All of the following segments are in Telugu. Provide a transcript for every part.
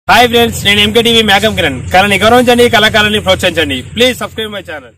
హాయ్ ఫ్రెండ్స్ నేను ఎంకేటీవీ మేకం కిరణ్ కళని గౌరవించండి కళాకారాన్ని ప్రోత్సహించండి ప్లీజ్ సబ్స్క్రైబ్ మై ఛానల్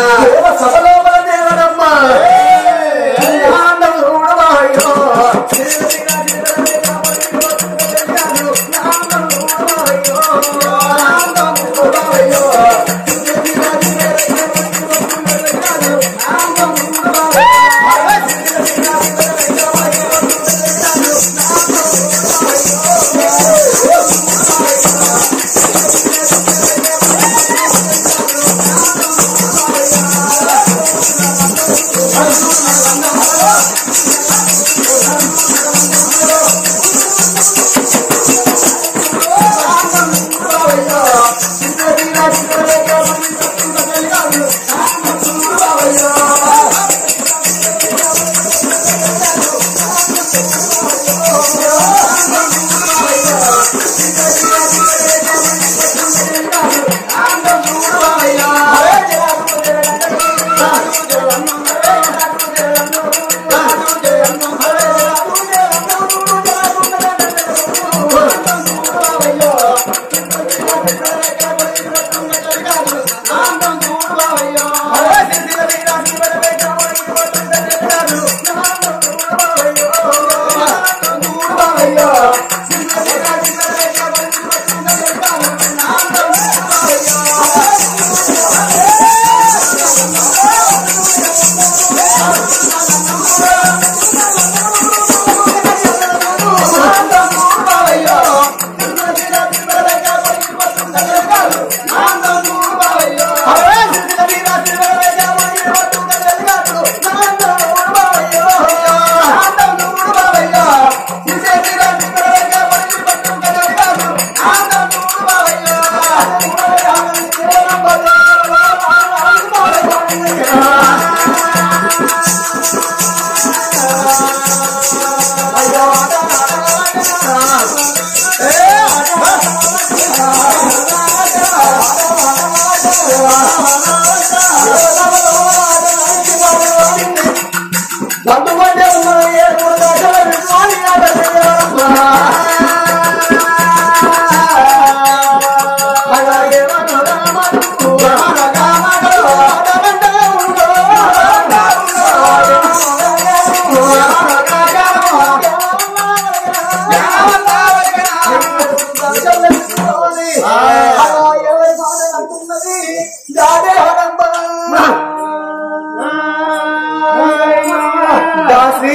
దాసి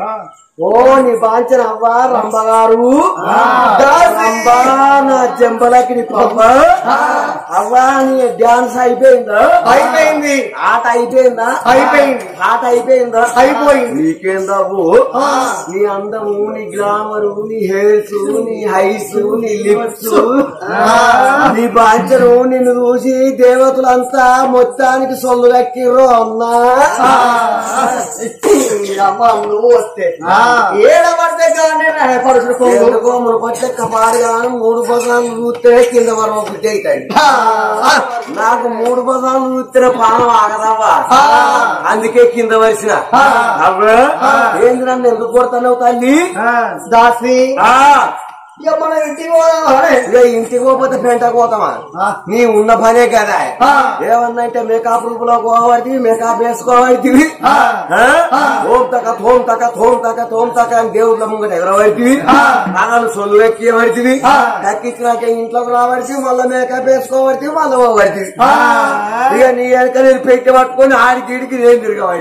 ఓ నీ బాంచన అవ్వ రంబగారు రంబా నా చెంపలకి నీ పవ్వ అవ్వ నీ డాన్స్ అయిపోయిందా అయిపోయింది ఆట అయిపోయిందా అయిపోయింది. ఆట అయిపోయిందా అయిపోయింది. నీకేం బాబు నీ అందము నీ గ్లామరు నీ హెయిర్స్ నీ హైస్ నీ లిప్స్ నీ బాంచను నిన్ను చూసి దేవతలంతా మొత్తానికి సొల్లు దక్కిర్రు అన్నా అమ్మ నువ్వు వస్తే ఏడబడితే కానీ పరుచుడు కొంగు ఎందుకో మునుపట్ల పాడుగాను మూడు పదాలు చూస్తే కింద వరం బుద్ధి అవుతాయి నాకు మూడు పదాలు చూస్తే పానం ఆగదవ్వా అందుకే కింద వరిసిన అవ్వ ఏంది నన్ను ఎందుకు కొడతావు తల్లి దాసి ఆ, ఇక మన ఇంటికి పోదామా ఇక ఇంటికి పోతే పెంటకు పోతామా నీ ఉన్న పనే కదా ఏమన్నంటే మేకప్ రూప్ లో పోవడివి మేకప్ వేసుకోవడివి ఓం తక తోం తక తోం తక తోం తక అని దేవుళ్ళ ముంగట ఎగరబడివి నాన్నలు సొల్లు ఎక్కియబడివి ఎక్కించినాక ఇంట్లోకి రాబడివి మళ్ళీ మేకప్ వేసుకోబడివి మళ్ళీ పోబడివి ఇక నీ వెనక నేను పెట్టి పట్టుకొని ఆడికి ఈడికి నేను తిరగబడి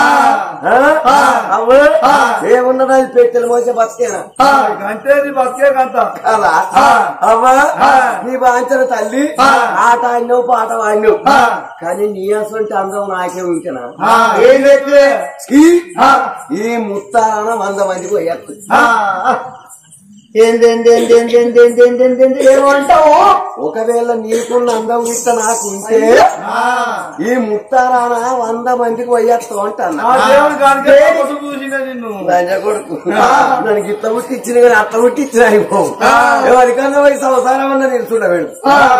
అవ్వ ఏమున్నది పెట్టెలు మోసే బతికేనా అంటే నీ బతికే కంత అలా అవ్వా నీ వాంచన తల్లి ఆట ఆడినావు పాట వాడినావు కానీ నీ అసలు అందం నాకే ఉంటున్నా ఏం చెప్పే ఈ ఈ ముత్తారాన వంద మందికి పోయేస్తుంది ఏమంటావు ఒకవేళ నీకున్న అందం ఇట్ట నాకు ఉంటే ఈ ముత్తారాన వంద మందికి పోయేస్తావు అంటాను ఆ దేవుడు కనుక చూసిన నిన్ను లంజ కొడుకు నన్ను గిట్ట పుట్టి ఇచ్చిన కానీ అట్ట పుట్టి ఇచ్చిన అయిపో ఎవరికన్నా పోయి సంసారం అన్న నేను చూడవేడు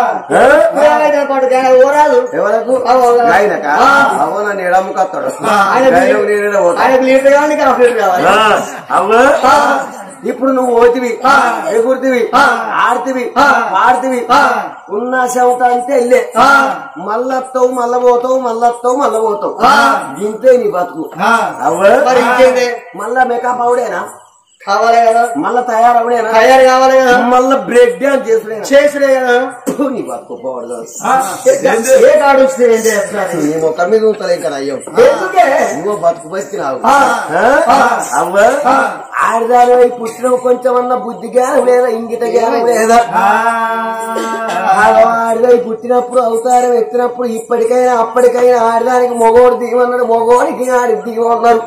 ఊరాదు ఎవరకు ఆయనక అవ్వ నన్ను ఎడమ్ముకొస్తాడు ఆయన నేను నేనే పోతా ఆయనకు లీటర్ కావాలి నీకు హాఫ్ లీటర్ కావాలి అవ్వ ఇప్పుడు నువ్వు ఓతివి ఎగురుతివి ఆడుతివి పాడుతివి ఉన్న చెవట అంటే వెళ్ళే మళ్ళొస్తావు మళ్ళ పోతావు మళ్ళొస్తావు మళ్ళ పోతావు ఇంతే నీ బతుకు అవ్వ మరి ఇంకేంది? మళ్ళా మేకప్ అవుడేనా కావాలి కదా మళ్ళా తయారవుడేనా తయారు కావాలి కదా మళ్ళా బ్రేక్ డాన్స్ చేసుడేనా చేసుడే కదా ఫు, నీ బతుకు పోవడదు ఏ కాడు వస్తే ఏం చేస్తారు నీ ముఖం మీద ఉంటలే కదా అయ్యో ఎందుకే నువ్వు బతుకు బతికినావు ఆ. అవ్వ ఆడదాని పుట్టిన కొంచెమన్నా బుద్ధి జ్ఞానం లేదా ఇంగిత జ్ఞానం లేదా ఆడదాని పుట్టినప్పుడు అవతారం ఎత్తినప్పుడు ఇప్పటికైనా అప్పటికైనా ఆడదానికి మగోడు దిగమన్నాడు మగోడికి ఆడి దిగమన్నారు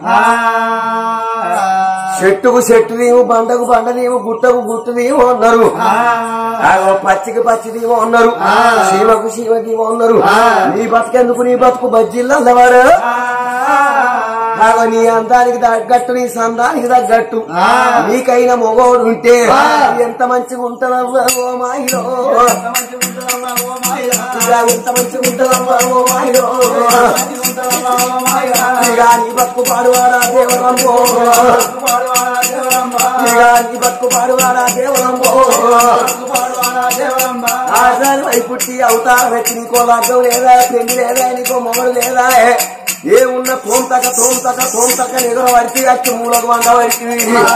చెట్టుకు చెట్టు దీవు బండకు బండ దీవు గుట్టకు గుట్టు దీవు అన్నారు ఆగో పచ్చికి పచ్చి దీవు అన్నారు శివకు శివ దీవు అన్నారు నీ బతుకెందుకు నీ బతుకు బజ్జీల్లో అల్లవాడు ఆగో నీ అందానికి తగ్గట్టు నీ సందానికి తగ్గట్టు నీకైనా మగోడు ఉంటే ఎంత మంచిగా ఉంటుందవ్వా ఓ మాయిలో ఇక ఎంత మంచిగా ఉంటుందవ్వా ఓ మాయిలో ఇక నీ బతుకు పాడువాడా దేవరంబో ఇక నీ బతుకు పాడువాడా దేవరంబో ఆధారం అయి పుట్టి అవతారం ఎత్తి నీకో లగ్గం లేదా పెళ్లి లేదా నీకో మొగడు లేదా ఏ ఉన్న తోంతక తోంతక తోంతక నిద్ర పడితే అచ్చి మూలకు వంట పడితే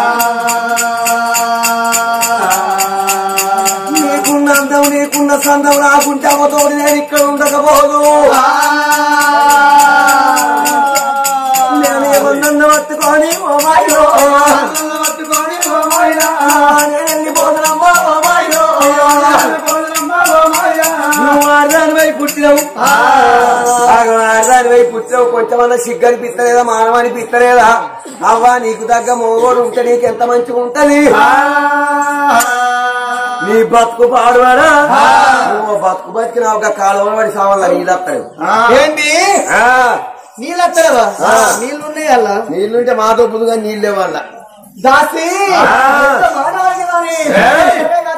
నీకున్న అందం నీకున్న సందం రాకుంటే అవతోడు నేను ఇక్కడ ఉండకపోదు నేనేమన్నా పట్టుకొని ఓ మాయో నేను వెళ్ళిపోతున్నామ్మా ఓ మాయో నువ్వు ఆడదాని వైపు పుట్టినావు ఆడదాని వైపు పుట్టినావు కొంచెమన్నా సిగ్గు అనిపిస్తలేదా మానవ అనిపిస్తలేదా అవ్వా నీకు తగ్గ మోగోడు ఉంటే నీకు ఎంత మంచిగా ఉంటది నీ బతుకు పాడువాడా నువ్వు బతుకు బతికిన ఒక కాలువ పడి సామాన్లు నీదత్తాడు ఏంటి నీళ్ళు వస్తలేవా నీళ్ళు ఉన్నాయి అలా నీళ్ళుంటే మాతో పుదుగా నీళ్ళే వాళ్ళ దాసి ఆ. ఎంత మానవాళి కానీ. ఏయ్.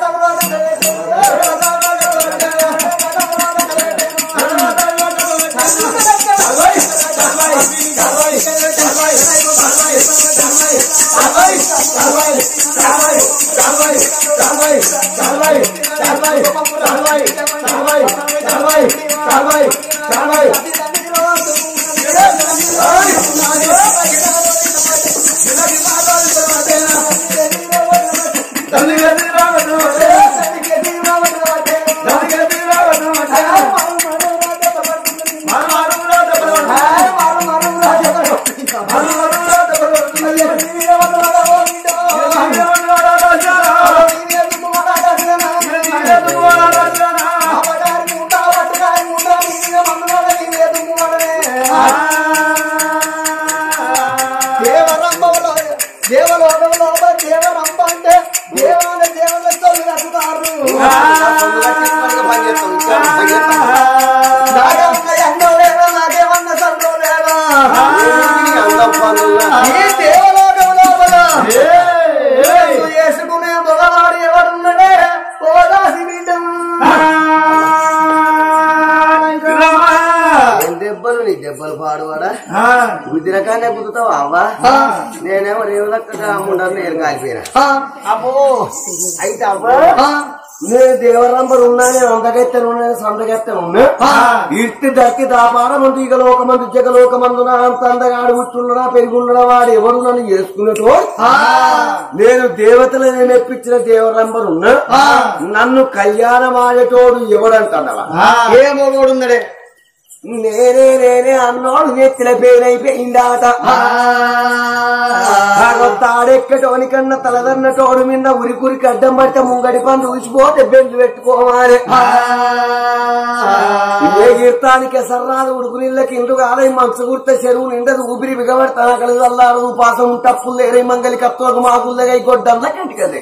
దేవలోకంలో దేవరంబ అంటే దేవాల దేవుల తొలి అతుతారు నాకేమన్నా ఎండో లేదా నాకేమన్నా సంతో లేదా ఈ దేవలోకం లోపల వేసుకునే మగవాడు ఎవడున్నాడే ఓ దాసి బిడ్డ ఏం దెబ్బలు నీ దెబ్బలు పాడువాడా గుద్దిరకానే గుద్దుతావు అవ్వా నేనేమో రేవులక్క ఉండరు నేను కాలిపోయినా అబ్బో అయితే అవ్వా నేను దేవరంబరు ఉన్నా నేను అందగెత్తను నేను సందగెత్తను ఉన్నా ఇర్తి దక్కి దాపారం ఉంది ఇక లోకమందు జగ లోకమందున అంత అందగాడు పుట్టున్నా పెరుగుండడా వాడు ఎవరు నన్ను చేసుకునేటో నేను దేవతలను మెప్పించిన దేవరంబరు ఉన్నా నన్ను కళ్యాణం ఆడేటోడు ఎవడంటాడవా ఏ మోగోడు ఉన్నాడే నేనే నేనే అన్నోడు నెత్తిన పేరైపోయిందాట తాడెక్కటోని కన్నా తలదన్నటోడు మిన్న ఉరికురికి అడ్డం పడితే ముంగడి పని ఊసిపోతే బెండు పెట్టుకోవాలి ఏ గీర్తానికి ఎసర్రాదు ఉడుకు నీళ్ళకి ఇండు కాలై మంచు గుర్త చెరువు నిండదు ఊపిరి బిగబడతా కలిసి అల్లాడు ఉపాసం టప్పులు లేరై మంగలి కత్తులకు మాకుల్లగై గొడ్డల్లా కంటికదే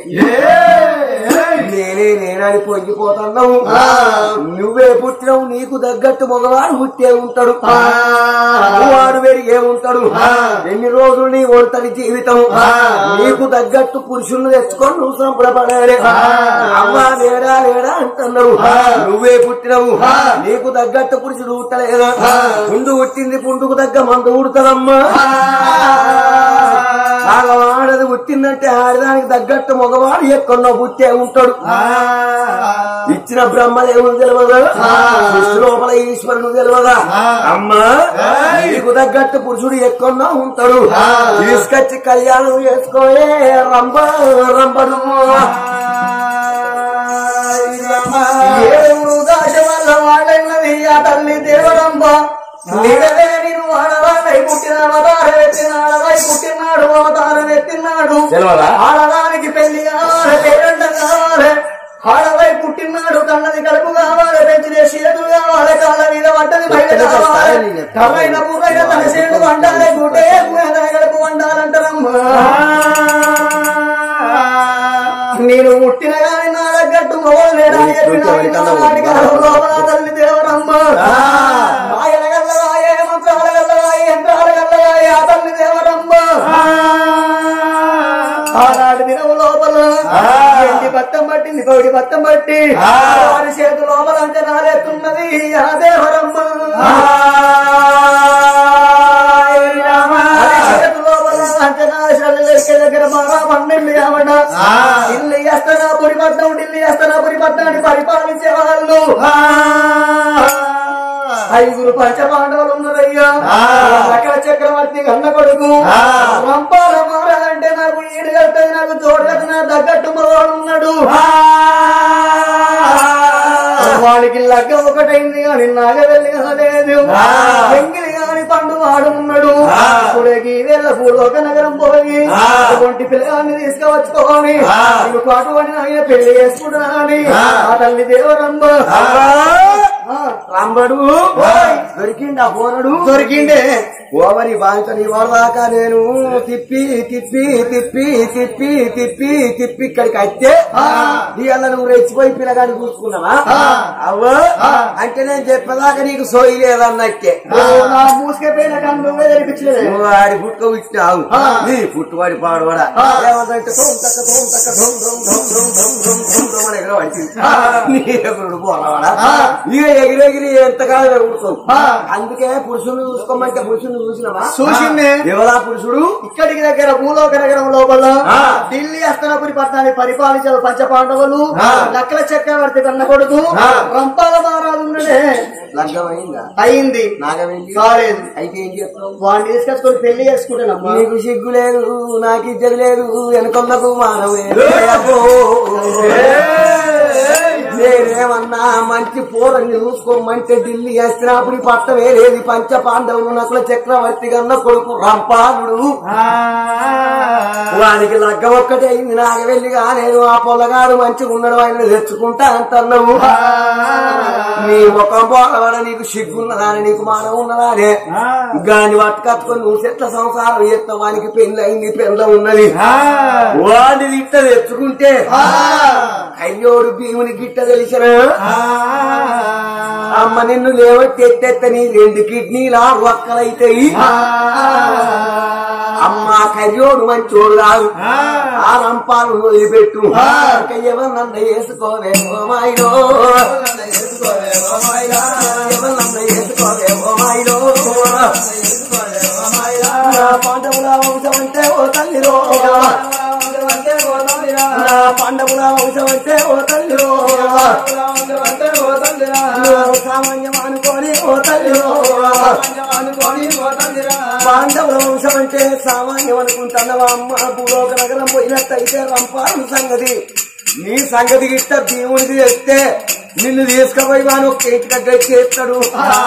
నేనే నేనని పొంగిపోతున్నావు నువ్వే పుట్టినవు నీకు తగ్గట్టు మగవాడు పుట్టే ఉంటాడు వాడు పెరిగే ఉంటాడు ఎన్ని రోజులు నీ ఒంటరి జీవితం నీకు తగ్గట్టు పురుషుల్ని తెచ్చుకొని నువ్వు సంబరపడాలి అవ్వా లేడా లేడా అంటున్నావు నువ్వే పుట్టినవు నీకు తగ్గట్టు పురుషుడు పుట్టలేదా పుండు పుట్టింది పుండుకు తగ్గ మందు పుడతాదమ్మా ఆడది పుట్టిందంటే ఆడదానికి తగ్గట్టు మగవాడు ఎక్కడో పుట్టే ఉంటాడు ఇచ్చిన బ్రహ్మదేవుడు తెలియదా సృష్టి లోపల ఈశ్వరుడు తెలియదా అమ్మా నీకు తగ్గట్టు పురుషుడు ఎక్కడో ఉంటాడు తీసుకొచ్చి కళ్యాణం చేసుకోయే రంబ రంబడు ఏడుగురు దాశ వల్ల వాళ్ళన్నది ఆ తల్లి దేవరంబ నీడలే నేను ఆడవాళ్ళై పుట్టిన అవతారం ఎత్తిన ఆడవై పుట్టినాడు అవతారం ఎత్తినాడు తెలియదా ఆడదానికి పెళ్లి కావాలి పేరంట కావాలి ఆడవై పుట్టినాడు కన్నది కడుపు కావాలి పెంచిన చేతులు కావాలి కాళ్ళ మీద పడ్డది బయట కావాలి కర్రైన పుర్రైన తన చేతులు వండాలి గుడ్డే తన కడుపు వండాలంటారమ్మా నేను ముట్టిన గాని నా దగ్గట్టు మొగలు లేడని చెప్పిన వాడికి లోపల తల్లి దేవరమ్మ ఆయనగల్లవాయే మంత్రాలగల్లవాయే యంత్రాలగల్లవాయే ఆ తల్లి దేవరమ్మ ఆనాటి దినము లోపల ఎండి బత్తం పట్టింది కోడి బత్తం పట్టి వారి చేతు లోపల అంచనాలేస్తున్నది ఆ దేవరమ్మ అది చేతు లోపల అంచనాశాల లెక్క దగ్గర బాగా పన్నెండు కావట ఇల్లు చేస్తానా పురిపట్నం ఢిల్లీ చేస్తానా పురిపట్నాన్ని పరిపాలించే వాళ్ళు ఐదుగురు పంచపాండవులు ఉన్నారయ్యా సకల చక్రవర్తి కన్న కొడుకు రంపాల మారాలంటే నాకు ఈడు కలుతుంది నాకు తోడు కట్టిన తగ్గట్టు మగవాడు ఉన్నాడు వాడికి లగ్గ ఒకటైంది కానీ నాగవెల్లి కాలేదు వెంగిలి కాని పండు వాడు ఉన్నాడు ఇప్పుడేకి వేల భూలోక నగరం పోయి అటువంటి పిల్లగాన్ని తీసుకువచ్చుకోని నీకు అటువంటి నాయన పెళ్లి చేసుకుంటున్నాని ఆ తల్లి దేవరంబ రంబడు దొరికిండా పోనడు దొరికిండే ఓవరి బాంచని వరదాకా నేను తిప్పి తిప్పి తిప్పి తిప్పి తిప్పి తిప్పి ఇక్కడికి అయితే ఇవాళ నువ్వు రెచ్చిపోయి పిల్లగాని చూసుకున్నావా అవ్వ అంటే నేను చెప్పేదాకా నీకు సోయి లేదన్నట్టే ఓ, నా మూసుకపోయిన కన్ను నువ్వే తెరిపించలేదు నువ్వు ఆడి పుట్టుక విట్టావు నీ పుట్టువాడి పాడువాడా ఏమంటే తోం తక్క తోం తక్క తోం తోం తోం తోం తోం తోం తోం తోం అని ఎగరవాడి నీ ఎగురుడు పోలవాడా ఇక ఎగిరెగిరి ఎంతకాలం ఎగురుతావు అందుకే పురుషుని చూసుకోమంటే పురుషుని చూసినావా చూసిందే. ఎవరా పురుషుడు ఇక్కడికి దగ్గర భూలోక నగరం లోపల ఆ. ఢిల్లీ అస్తనపురి పట్టణాన్ని పరిపాలించిన పంచ పాండవులు ఆ. లక్కల చక్రవర్తి కన్న కొడుకు ఆ. రంపాల మహారాజు ఉన్నదే లగ్గమైందా అయింది నాగవేంది కాలేదు అయితే ఏం చేస్తావు వాడిని తీసుకొచ్చుకొని పెళ్లి చేసుకుంటానమ్మా నీకు సిగ్గు లేదు నాకు ఇద్దరు లేదు వెనుకొండకు మానవే నేనేమన్నా మంచి పోరని చూసుకోమంటే ఢిల్లీ వేసినప్పుడు పట్టమే లేదు పంచ పాండవులు నకుల చక్రవర్తి కన్న కొడుకు రంపాలుడు వానికి లగ్గ ఒక్కటే అయింది నాకు వెళ్ళి కాలేదు ఆ పొలగాడు మంచిగా ఉండడం ఆయన తెచ్చుకుంటా అంటున్నావు నీ ముఖం పోలవాడ నీకు సిగ్గున్నదా అని నీకు మానవ ఉన్నదా అనే గాని పట్టుకత్తుకొని నువ్వు చెట్ల సంసారం చేస్తావు వానికి పెళ్ళి అయింది పెళ్ళ ఉన్నది వాడిని ఇట్ట తెచ్చుకుంటే అయ్యోడు భీముని గిట్ట తెలిసిన అమ్మ నిన్ను లేవట్టి ఎత్తెత్త నీ రెండు కిడ్నీలా ఒక్కలైతాయి అమ్మ కయ్యోడు మంచోడు కాదు ఆ రంపాలు వదిలిపెట్టు ఎవరన్నా వేసుకోవే ఓ మాయిలో ఎవరన్నా వేసుకోవే ఓ మాయిలో నా పాండవుల వంశం అంటే ఓ తల్లిరో నా పాండవుల వంశం అంటే ఓ తల్లిరో నువ్వు సామాన్యం అనుకోని ఓ తల్లిరో పాండవుల వంశం అంటే సామాన్యం అనుకుంటున్నావా అమ్మ భూలోక నగరం పోయినట్టయితే రంపాలు సంగతి నీ సంగతి గిట్ట భీముడికి చెప్తే నిన్ను తీసుకుపోయి వాడు ఒక ఇంటికడ్డ చేస్తాడు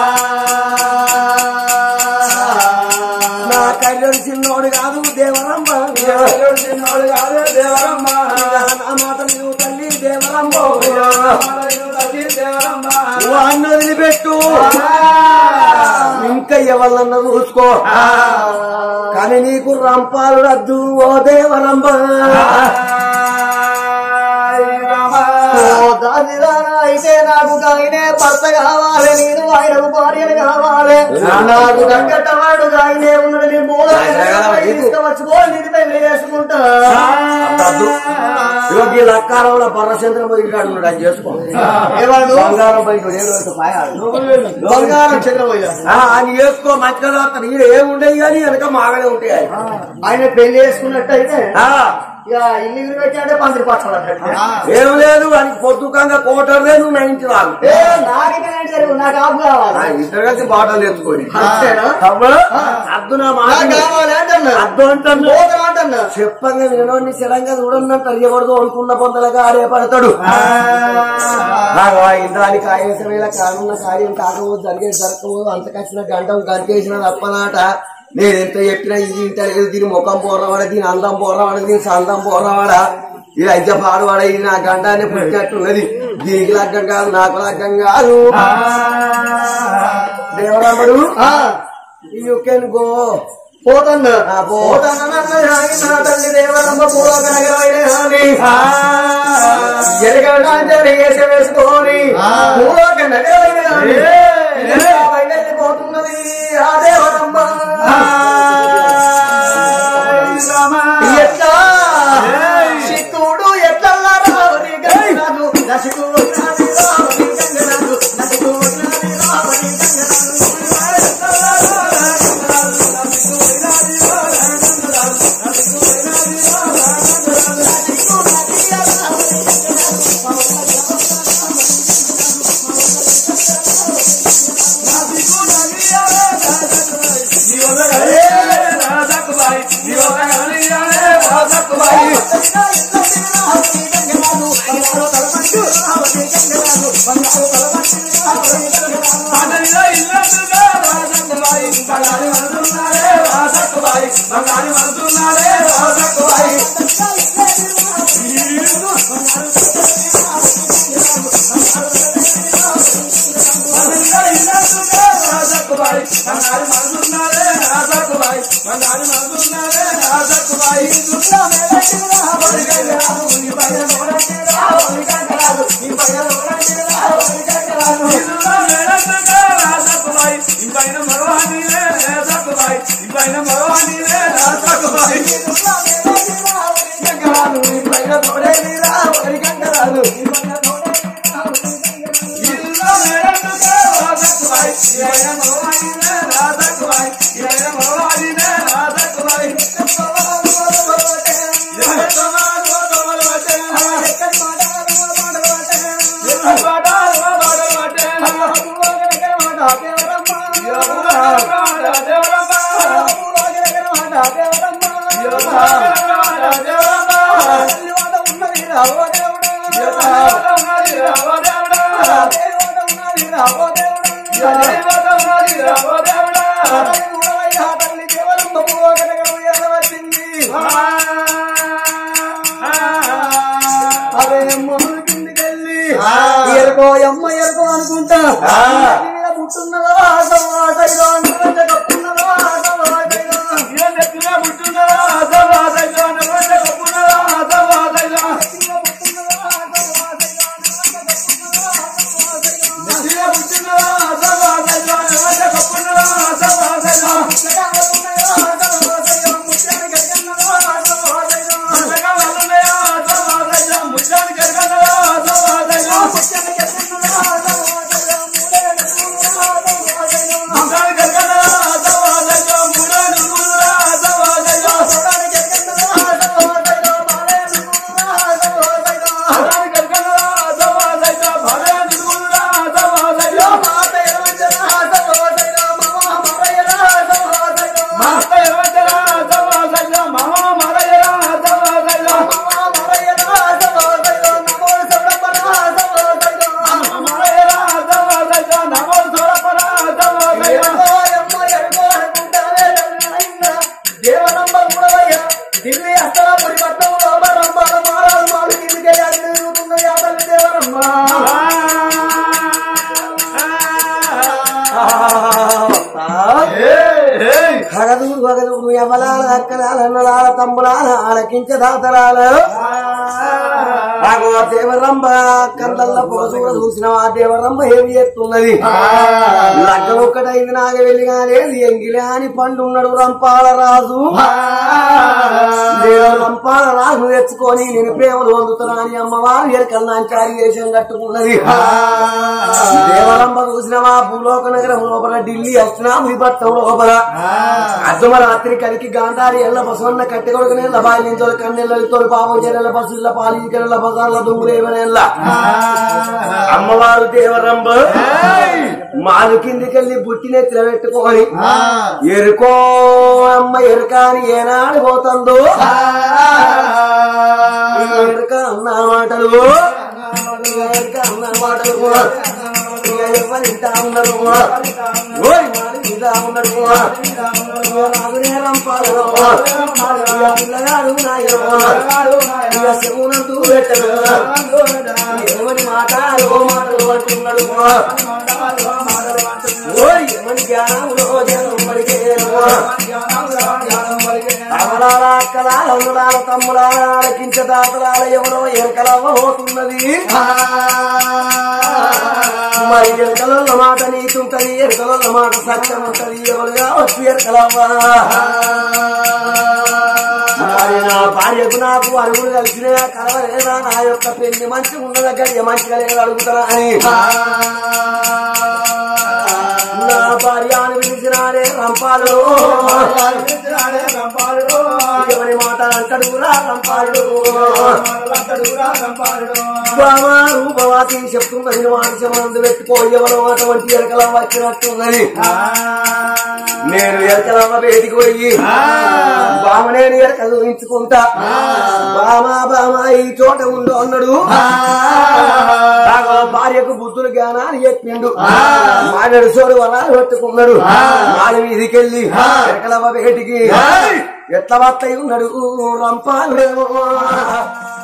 నా కళ్యాణ్ చిన్నోడు కాదు దేవరమ్మ చిన్నోడు కాదు దేవరమ్మ నా మాట నువ్వు తల్లి దేవరమ్మ వాడిని వదిలిపెట్టు ఇంకా ఎవరన్నా చూసుకో కానీ నీకు రంపాలు రద్దు ఓ దేవరంబ ఓ దాదిదానా అయితే నాకు కాయనే భర్త కావాలి నేను ఆయనకు భార్యలు కావాలి నాకు తగ్గట్ట వాడు కాయనే ఉన్నాడు నేను మూల తీసుకొచ్చుకోండి ఇది పెళ్లి చేసుకుంటా వద్దు. ఇగో ఈ లక్కారంలో పరమచంద్ర పోయినాడు ఉన్నాడు అని చేసుకో ఏవాడు బంగారం పోయి ఏడు పాయాడు బంగారం చంద్రబోయ్య అని చేసుకో మంచిగా చదువుతాడు ఈయన ఏముండేవి కానీ వెనక మాగనే ఉంటాయి ఆయన. ఆయన పెళ్లి చేసుకున్నట్టయితే ఆ, ఇక ఇల్లు పెట్టాడే పందిరి పచ్చాలంటే ఏం లేదు అని పొద్దుకంగా కోటర్ లేదు నా ఇంటి రాదు ఏ నాకైతే జరిగి నాకు ఆపు కావాలి ఇద్దరు కలిసి బాటలు ఎత్తుకొని అంతేనా? తమ్ముడు, అద్దు నా మాట నాకు కావాలి అంటున్నా అద్దు అంటాను పోతాను అంటున్నా చెప్పంగా వినోడిని స్థిరంగా చూడన్నట్టు ఎవరిదో అనుకున్న పొందలుగా ఆడే పడతాడు ఇంద్రానికి ఆయేసం వేళ కానున్న కార్యం కాకపోతే జరిగేది జరగకపోదు అంత కచ్చిన గంటం గంటేసిన తప్పనాట నేను ఎంత చెప్పినా ఇది ఇంత లేదు దీని ముఖం పోరవాడ దీని అందం పోరవాడ దీని సందం పోరవాడ ఇది అయితే పాడవాడ ఇది నా గండాన్ని పుట్టినట్టున్నది దీనికి లగ్గం కాదు నాకు లగ్గం కాదు దేవరాముడు ఆ, యూ కెన్ గో పోతాను ఆ, పో. పోతానన్న నా తల్లి దేవరమ్మ పూర్వక నగరమైన హాని ఎరగడాంజలి వేసి వేసుకొని పూర్వక నగరమైన హాని బయలుపోతున్నది ఆ దేవరమ్మ ఎట్లా శిక్కుడు ఎట్లా రావని గంగరాజు నశికు రావని గంగరాజు నశికు రావని అదే మొహలు కిందికెళ్ళి ఎరుకో అమ్మ ఎరుకో అనుకుంటా ఇంటి మీద పుట్టున్నదో ఆట ఆట ఇదో అంటున్నట్టు కప్పున్నదో ఆట ఆట ఇదో ఢిల్లీ అస్తరా పరిపట్నం లోపరంబాల మారాలు మాలు కిందికి అడుగుతున్న యాదల్లి దేవరమ్మ హగదూరు హగదూరు యమలాల అక్కలాల అన్నలాల తమ్ములాల ఆలకించ దాతలాల నాకు ఆ దేవరంబ కళ్ళల్లో పొగసూడ చూసిన ఆ దేవరంబ ఏమి చేస్తున్నది లగ్గం ఒక్కటైంది నాకు వెళ్ళి కాలేదు ఎంగిలే అని పండు ఉన్నాడు రంపాల రాజు నేను రంపాల రాజు తెచ్చుకొని నేను ప్రేమలు పొందుతున్నా అని అమ్మవారు ఎరకల్ నాంచారి వేషం కట్టుకున్నది దేవరంబ చూసినవా భూలోక నగరం లోపల ఢిల్లీ అష్టనాముడి పట్టం లోపల అర్ధమ రాత్రి కలికి గాంధారి ఎల్ల బసవన్న కట్టె కొడుకునే బాయి నుంచి కన్నెళ్ళతో పాపం చెల్లెల బస్సుల పాలింకెళ్ళ బజార్ల దుమ్ములేవనెల్ల అమ్మవారు దేవరంబ మాలు కిందికెళ్ళి బుట్టినెత్తిన పెట్టుకొని ఎరుకో అమ్మ ఎరుక అని ఏనాడు పోతుందో ఈ ఎరుక అన్న మాటలు ఈ ఎరుక అన్న మాటలు కూడా ఇక ఎవరింటా ఉన్నారు కూడా ఓయ్ మాలు మీద ఉన్నారు కూడా ఇక రాజునే రంపాలు కూడా. ఇక పిల్లగాడు నాయన కూడా. ఇక శివునంతు పెట్టడు ఎవరి మాటలు మాటలు పట్టుకున్నాడు కూడా. ఓయ్ ఎవరి జ్ఞానంలో జనం పలికేను కూడా. అమలాల అక్కలాల అమ్ములాల తమ్ములాల ఆలకించ దాతలాల ఎవరో ఎరకలవ్వ పోతున్నది మరి ఎరకల మాట నీతుంటది ఎరకల మాట సత్యం ఉంటది ఎవరుగా వచ్చి ఎరకలవ్వ మరి నా భార్యకు నాకు అరుగులు కలిసిన కలవలేదా నా యొక్క పెళ్లి మంచి ఉన్నదా గడియ మంచిగా లేదు అడుగుతారా అని నా భార్య అని పిలిచినాడే రంపాలు ఎవరి మాట అంటాడు రా రంపాడు బామా రూపవాసి చెప్తున్నది మాంసమందు పెట్టుకో ఎవరో అటువంటి ఎరకల వచ్చినట్టున్నది నేను ఎరకలమ్మ బయటికి పోయి బామ నేను ఎరక చూపించుకుంటా బామా బామా ఈ చోట ఉండు అన్నాడు నాకు భార్యకు బుద్ధులు జ్ఞానాన్ని చెప్పిండు మానడు సోడు వరాలు పట్టుకున్నాడు మాడి మీదికెళ్ళి ఎరకలమ్మ బయటికి ఎట్ల వత్తయి ఉన్నాడు రంపాలు